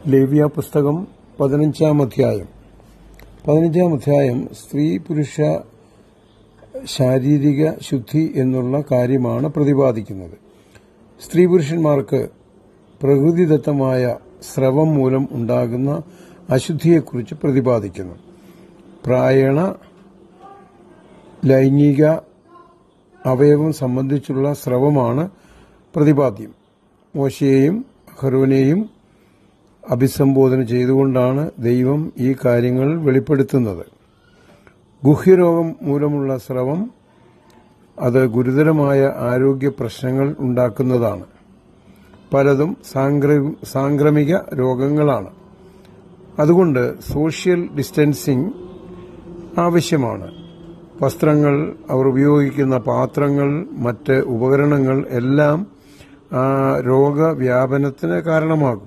ലേവ്യ പുസ്തകം പതിനഞ്ചാം അധ്യായം പതിനഞ്ചാം അധ്യായം സ്ത്രീ പുരുഷ ശാരീരിക ശുദ്ധി എന്നുള്ള കാര്യമാണ് പ്രതിപാദിക്കുന്നത് സ്ത്രീ പുരുഷന്മാർക്ക് പ്രകൃതിദത്തമായ സ്രവം മൂലം ഉണ്ടാകുന്ന അശുദ്ധിയെക്കുറിച്ച് പ്രതിപാദിക്കുന്നു പ്രായണ ലൈംഗിക അവയവം സംബന്ധിച്ചുള്ള സ്രവമാണ് പ്രതിപാദ്യം മോശയെയും ഹരോനെയും അഭിസംബോധന ചെയ്തുകൊണ്ടാണ് ദൈവം ഈ കാര്യങ്ങൾ വെളിപ്പെടുത്തുന്നത് ഗുഹ്യരോഗം മൂലമുള്ള സ്രവം അത് ഗുരുതരമായ ആരോഗ്യ പ്രശ്നങ്ങൾ ഉണ്ടാക്കുന്നതാണ് പലതും സാംക്ര- സാംക്രമിക രോഗങ്ങളാണ് അതുകൊണ്ട് സോഷ്യൽ ഡിസ്റ്റൻസിംഗ് ആവശ്യമാണ് വസ്ത്രങ്ങൾ അവർ ഉപയോഗിക്കുന്ന പാത്രങ്ങൾ മറ്റ് ഉപകരണങ്ങൾ എല്ലാം ആ, രോഗവ്യാപനത്തിന് കാരണമാകും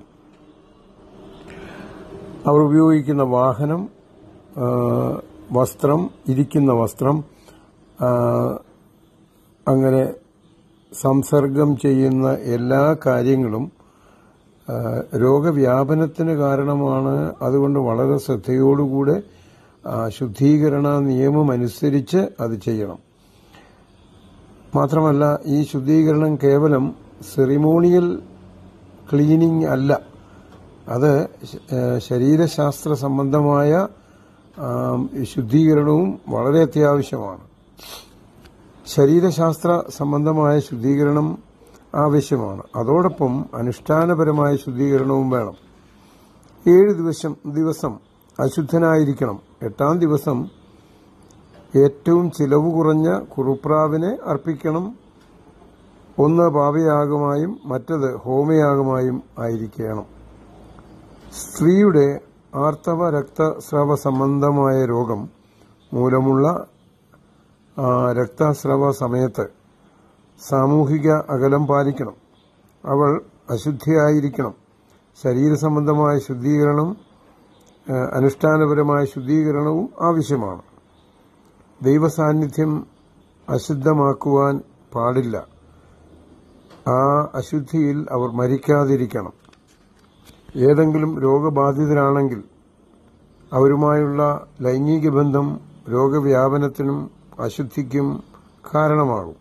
അവർ ഉപയോഗിക്കുന്ന വാഹനം ആ, വസ്ത്രം ഇരിക്കുന്ന വസ്ത്രം ആ, അങ്ങനെ സംസർഗം ചെയ്യുന്ന എല്ലാ കാര്യങ്ങളും ആ, രോഗവ്യാപനത്തിന് കാരണമാണ് അതുകൊണ്ട് വളരെ ശ്രദ്ധയോടുകൂടെ ആ, ശുദ്ധീകരണ നിയമം അനുസരിച്ച് അത് ചെയ്യണം മാത്രമല്ല ഈ ശുദ്ധീകരണം കേവലം സെറിമോണിയൽ ക്ലീനിങ് അല്ല അത് ശ- ഏഹ് ശരീരശാസ്ത്ര സംബന്ധമായ ആം, ശുദ്ധീകരണവും വളരെ അത്യാവശ്യമാണ് ശരീരശാസ്ത്ര സംബന്ധമായ ശുദ്ധീകരണം ആവശ്യമാണ് അതോടൊപ്പം അനുഷ്ഠാനപരമായ ശുദ്ധീകരണവും വേണം ഏഴ് ദിവസം ദിവസം അശുദ്ധനായിരിക്കണം എട്ടാം ദിവസം ഏറ്റവും ചിലവ് കുറഞ്ഞ കുറുപ്രാവിനെ അർപ്പിക്കണം ഒന്ന് പാപയാഗമായും മറ്റത് ഹോമയാഗമായും ആയിരിക്കണം സ്ത്രീയുടെ ആർത്തവ രക്തസ്രവ സംബന്ധമായ രോഗം മൂലമുള്ള ആ, രക്തസ്രവ സമയത്ത് സാമൂഹിക അകലം പാലിക്കണം അവൾ അശുദ്ധിയായിരിക്കണം ശരീര സംബന്ധമായ ശുദ്ധീകരണം ആ, അനുഷ്ഠാനപരമായ ശുദ്ധീകരണവും ആവശ്യമാണ് ദൈവസാന്നിധ്യം അശുദ്ധമാക്കുവാൻ പാടില്ല ആ അശുദ്ധിയിൽ അവർ മരിക്കാതിരിക്കണം ഏതെങ്കിലും രോഗബാധിതരാണെങ്കിൽ അവരുമായുള്ള ലൈംഗിക ബന്ധം രോഗവ്യാപനത്തിനും അശുദ്ധിക്കും കാരണമാകും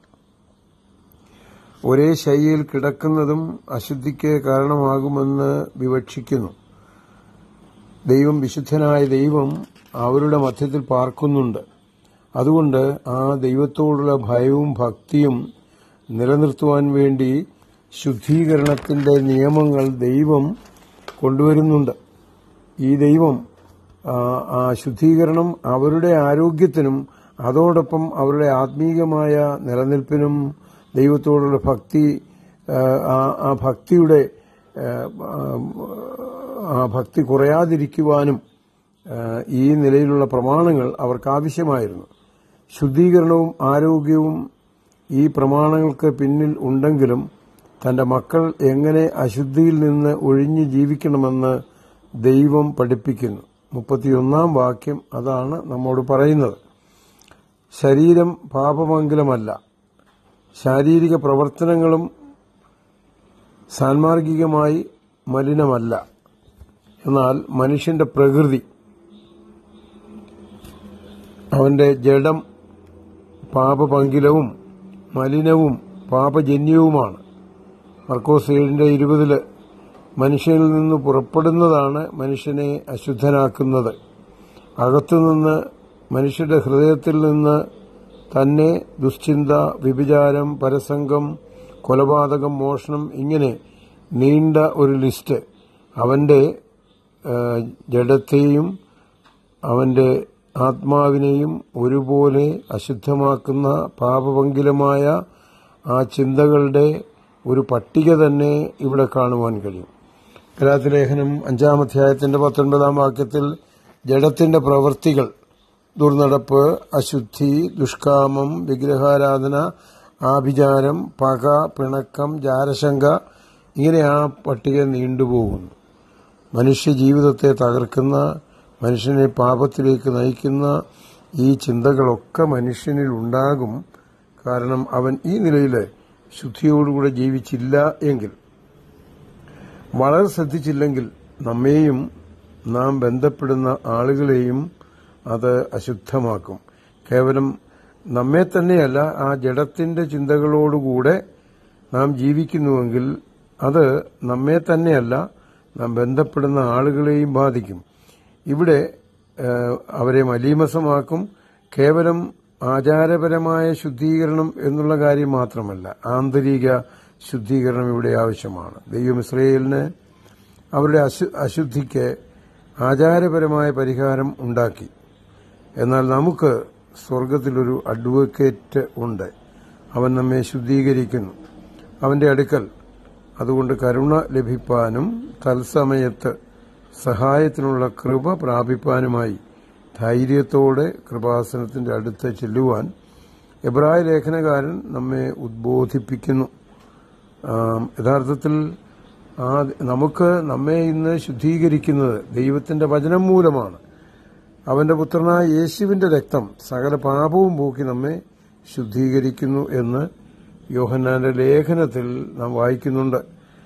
ഒരേ ശൈലിയിൽ കിടക്കുന്നതും അശുദ്ധിക്ക് കാരണമാകുമെന്ന് വിവക്ഷിക്കുന്നു ദൈവം വിശുദ്ധനായ ദൈവം അവരുടെ മധ്യത്തിൽ പാർക്കുന്നുണ്ട് അതുകൊണ്ട് ആ ദൈവത്തോടുള്ള ഭയവും ഭക്തിയും നിലനിർത്തുവാൻ വേണ്ടി ശുദ്ധീകരണത്തിന്റെ നിയമങ്ങൾ ദൈവം കൊണ്ടുവരുന്നുണ്ട് ഈ ദൈവം ആ, ആ ശുദ്ധീകരണം അവരുടെ ആരോഗ്യത്തിനും അതോടൊപ്പം അവരുടെ ആത്മീയമായ നിലനിൽപ്പിനും ദൈവത്തോടുള്ള ഭക്തി ആ, ആ- ആ ഭക്തിയുടെ ആ, ആ ഭക്തി കുറയാതിരിക്കുവാനും ആ, ഈ നിലയിലുള്ള പ്രമാണങ്ങൾ അവർക്ക് ആവശ്യമായിരുന്നു ശുദ്ധീകരണവും ആരോഗ്യവും ഈ പ്രമാണങ്ങൾക്ക് പിന്നിൽ ഉണ്ടെങ്കിലും തന്റെ മക്കൾ എങ്ങനെ അശുദ്ധിയിൽ നിന്ന് ഒഴിഞ്ഞു ജീവിക്കണമെന്ന് ദൈവം പഠിപ്പിക്കുന്നു മുപ്പത്തിയൊന്നാം വാക്യം അതാണ് നമ്മോട് പറയുന്നത് ശരീരം പാപമംഗലമല്ല ശാരീരിക പ്രവർത്തനങ്ങളും സാൻമാർഗികമായി മലിനമല്ല എന്നാൽ മനുഷ്യന്റെ പ്രകൃതി അവന്റെ ജഡം പാപപങ്കിലവും മലിനവും പാപജന്യവുമാണ് മർക്കോസ് ഏഴിന്റെ ഇരുപതില് മനുഷ്യനിൽ നിന്ന് പുറപ്പെടുന്നതാണ് മനുഷ്യനെ അശുദ്ധനാക്കുന്നത് അകത്തുനിന്ന് മനുഷ്യന്റെ ഹൃദയത്തിൽ നിന്ന് തന്നെ ദുശ്ചിന്ത വ്യഭിചാരം പരസംഗം കൊലപാതകം മോഷണം ഇങ്ങനെ നീണ്ട ഒരു ലിസ്റ്റ് അവന്റെ ആ, ജഡത്തെയും അവന്റെ ആത്മാവിനെയും ഒരുപോലെ അശുദ്ധമാക്കുന്ന പാപപങ്കിലമായ ആ ചിന്തകളുടെ ഒരു പട്ടിക തന്നെ ഇവിടെ കാണുവാൻ കഴിയും കലാത്തിലേഖനം അഞ്ചാം അധ്യായത്തിന്റെ പത്തൊൻപതാം വാക്യത്തിൽ ജഡത്തിന്റെ പ്രവൃത്തികൾ ദുർനടപ്പ് അശുദ്ധി ദുഷ്കാമം വിഗ്രഹാരാധന ആഭിചാരം പക പിണക്കം ജാരശങ്ക ഇങ്ങനെ ആ പട്ടിക നീണ്ടുപോകുന്നു മനുഷ്യ ജീവിതത്തെ തകർക്കുന്ന മനുഷ്യനെ പാപത്തിലേക്ക് നയിക്കുന്ന ഈ ചിന്തകളൊക്കെ മനുഷ്യനിൽ ഉണ്ടാകും കാരണം അവൻ ഈ നിലയിൽ ശുദ്ധിയോടുകൂടെ ജീവിച്ചില്ല എങ്കിൽ വളരെ ശ്രദ്ധിച്ചില്ലെങ്കിൽ നമ്മെയും നാം ബന്ധപ്പെടുന്ന ആളുകളെയും അത് അശുദ്ധമാക്കും കേവലം നമ്മെ തന്നെയല്ല ആ ജഡത്തിന്റെ ചിന്തകളോടുകൂടെ നാം ജീവിക്കുന്നുവെങ്കിൽ അത് നമ്മെ തന്നെയല്ല നാം ബന്ധപ്പെടുന്ന ആളുകളെയും ബാധിക്കും ഇവിടെ ഏഹ്, അവരെ മലീമസമാക്കും കേവലം ആചാരപരമായ ശുദ്ധീകരണം എന്നുള്ള കാര്യം മാത്രമല്ല ആന്തരിക ശുദ്ധീകരണം ഇവിടെ ആവശ്യമാണ് ദൈവം ഇസ്രയേലിന് അവരുടെ അശു അശുദ്ധിക്ക് ആചാരപരമായ പരിഹാരം ഉണ്ടാക്കി എന്നാൽ നമുക്ക് സ്വർഗത്തിലൊരു അഡ്വക്കേറ്റ് ഉണ്ട് അവൻ നമ്മെ ശുദ്ധീകരിക്കുന്നു അവന്റെ അടുക്കൽ അതുകൊണ്ട് കരുണ ലഭിപ്പാനും തത്സമയത്ത് സഹായത്തിനുള്ള കൃപ പ്രാപിപ്പാനുമായി ധൈര്യത്തോടെ കൃപാസനത്തിന്റെ അടുത്ത് ചെല്ലുവാൻ എബ്രായ ലേഖനകാരൻ നമ്മെ ഉദ്ബോധിപ്പിക്കുന്നു ആം, യഥാർത്ഥത്തിൽ ആ നമുക്ക് നമ്മെ ഇന്ന് ശുദ്ധീകരിക്കുന്നത് ദൈവത്തിന്റെ വചനം മൂലമാണ് അവന്റെ പുത്രനായ യേശുവിന്റെ രക്തം സകല പാപവും പോക്കി നമ്മെ ശുദ്ധീകരിക്കുന്നു എന്ന് യോഹന്നാന്റെ ലേഖനത്തിൽ നാം വായിക്കുന്നുണ്ട്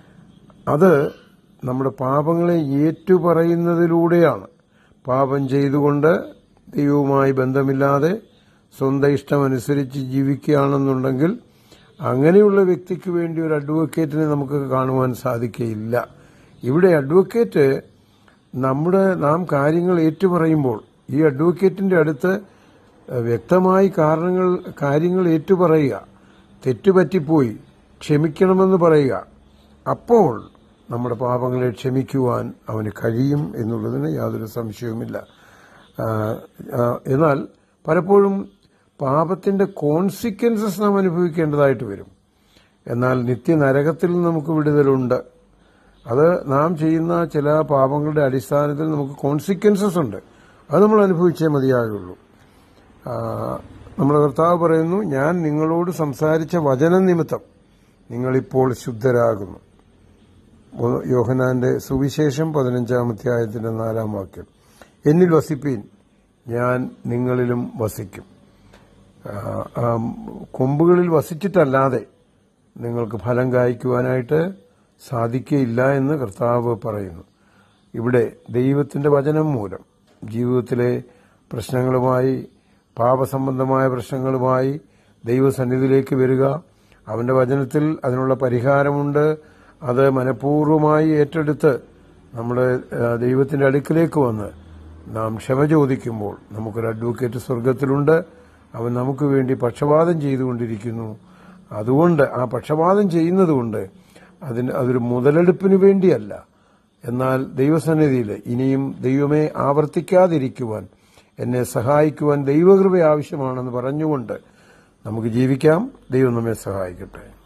അത് നമ്മുടെ പാപങ്ങളെ ഏറ്റുപറയുന്നതിലൂടെയാണ് പാപം ചെയ്തുകൊണ്ട് ദൈവവുമായി ബന്ധമില്ലാതെ സ്വന്തം ഇഷ്ടമനുസരിച്ച് ജീവിക്കുകയാണെന്നുണ്ടെങ്കിൽ അങ്ങനെയുള്ള വ്യക്തിക്ക് വേണ്ടി ഒരു അഡ്വക്കേറ്റിനെ നമുക്ക് കാണുവാൻ സാധിക്കുകയില്ല ഇവിടെ അഡ്വക്കേറ്റ് നമ്മുടെ നാം കാര്യങ്ങൾ ഏറ്റുപറയുമ്പോൾ ഈ അഡ്വക്കേറ്റിന്റെ അടുത്ത് ഏഹ്, വ്യക്തമായി കാരണങ്ങൾ കാര്യങ്ങൾ ഏറ്റുപറയുക തെറ്റുപറ്റിപ്പോയി ക്ഷമിക്കണമെന്ന് പറയുക അപ്പോൾ നമ്മുടെ പാപങ്ങളെ ക്ഷമിക്കുവാൻ അവന് കഴിയും എന്നുള്ളതിന് യാതൊരു സംശയവുമില്ല ആ, ആ, എന്നാൽ പലപ്പോഴും പാപത്തിന്റെ കോൺസിക്വൻസസ് നാം അനുഭവിക്കേണ്ടതായിട്ട് വരും എന്നാൽ നിത്യനരകത്തിൽ നമുക്ക് വിടുതലുണ്ട് അത് നാം ചെയ്യുന്ന ചില പാപങ്ങളുടെ അടിസ്ഥാനത്തിൽ നമുക്ക് കോൺസിക്വൻസസ് ഉണ്ട് അത് നമ്മൾ അനുഭവിച്ചേ മതിയാകുള്ളൂ ആ, നമ്മുടെ കർത്താവ് പറയുന്നു ഞാൻ നിങ്ങളോട് സംസാരിച്ച വചന നിമിത്തം നിങ്ങളിപ്പോൾ ശുദ്ധരാകുന്നു ഒന്ന് യോഹനാന്റെ സുവിശേഷം പതിനഞ്ചാമത്തെ ആയത്തിന്റെ നാലാം വാക്യം എന്നിൽ വസിപ്പീൻ ഞാൻ നിങ്ങളിലും വസിക്കും ആ, ആ, കൊമ്പുകളിൽ വസിച്ചിട്ടല്ലാതെ നിങ്ങൾക്ക് ഫലം കായ്ക്കുവാനായിട്ട് സാധിക്കയില്ല എന്ന് കർത്താവ് പറയുന്നു ഇവിടെ ദൈവത്തിന്റെ വചനം മൂലം ജീവിതത്തിലെ പ്രശ്നങ്ങളുമായി പാപസംബന്ധമായ പ്രശ്നങ്ങളുമായി ദൈവസന്നിധിയിലേക്ക് വരിക അവന്റെ വചനത്തിൽ അതിനുള്ള പരിഹാരമുണ്ട് അത് മനഃപൂർവ്വമായി ഏറ്റെടുത്ത് നമ്മുടെ ആ, ദൈവത്തിന്റെ അടുക്കിലേക്ക് വന്ന് നാം ക്ഷമ ചോദിക്കുമ്പോൾ നമുക്കൊരു അഡ്വക്കേറ്റ് സ്വർഗത്തിലുണ്ട് അവൻ നമുക്ക് വേണ്ടി പക്ഷപാതം ചെയ്തുകൊണ്ടിരിക്കുന്നു അതുകൊണ്ട് ആ പക്ഷപാതം ചെയ്യുന്നതുകൊണ്ട് അതിന് അതൊരു മുതലെടുപ്പിന് വേണ്ടിയല്ല എന്നാൽ ദൈവസന്നിധിയിൽ ഇനിയും ദൈവമേ ആവർത്തിക്കാതിരിക്കുവാൻ എന്നെ സഹായിക്കുവാൻ ദൈവകൃപ ആവശ്യമാണെന്ന് പറഞ്ഞുകൊണ്ട് നമുക്ക് ജീവിക്കാം ദൈവം നമ്മെ സഹായിക്കട്ടെ